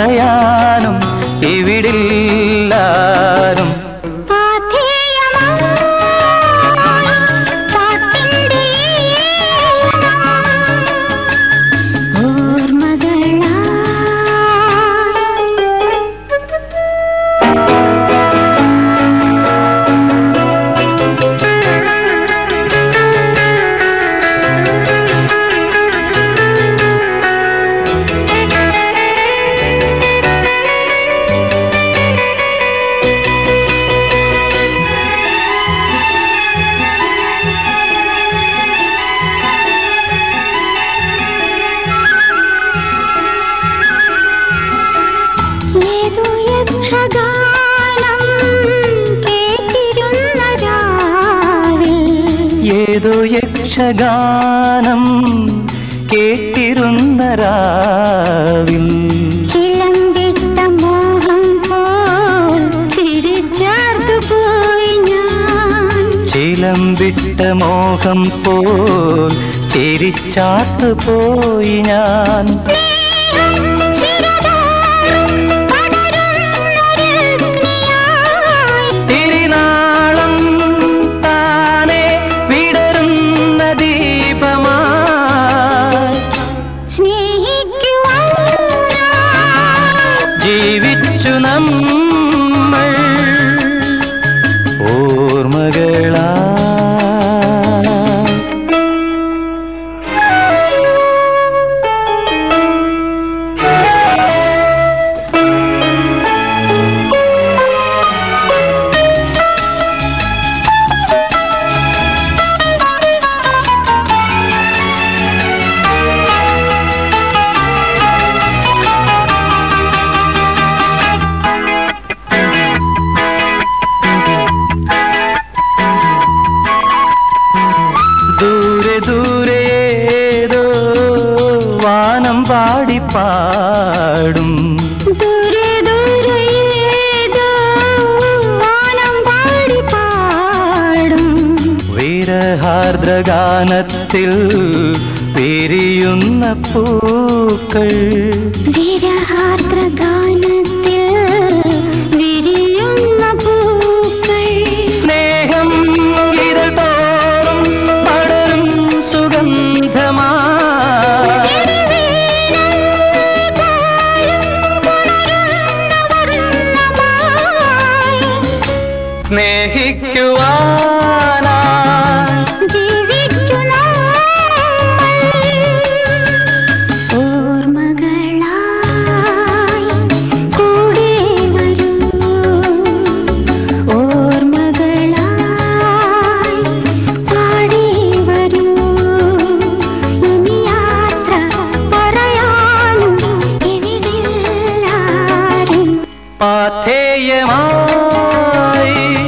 പറയാനും ഇവിടില്ലാരും ഏതു യക്ഷഗാനം കേട്ടിരുന്ന രാവിൽ ഏതോ യക്ഷഗാനം കേട്ടിരുന്ന രാവിൽ ചിലമ്പിട്ട മോഹം പോൽ ചിരിച്ചാർത്തു പോയി ഞാൻ ചിലമ്പിട്ട മോഹം പോൽ ചിരിച്ചാത്തു പോയി ഞാൻ തിരിനാളം താനെ വിടരുന്ന ദീപമായി ജീവിച്ചു നമ്മൾ ഓർമ്മകളാ ദൂരെ ദൂരെ ഏതോ വാനം പാടി പാടും ദൂരെ ദൂരെ ഏതോ വാനം പാടി പാടും വീരഹാർദ്രഗാനത്തിൽ വിരിയുന്ന പൂക്കൾ വിരഹാർദ്ര ഗാനത്തിൽ വിരിയുന്ന പൂക്കൾ സ്നേഹം ഇതൾ തോറും പടരും സുഗന്ധമായി സ്നേഹിക്കുവാനായി ജീവിച്ചു ഓർമ്മകളായി കൂടെ വരൂ ഓർമ്മകളായി പാടി വരൂ ഇനി യാത്ര പറയാനും ഇവിടെല്ലാരും പാഥേയമായി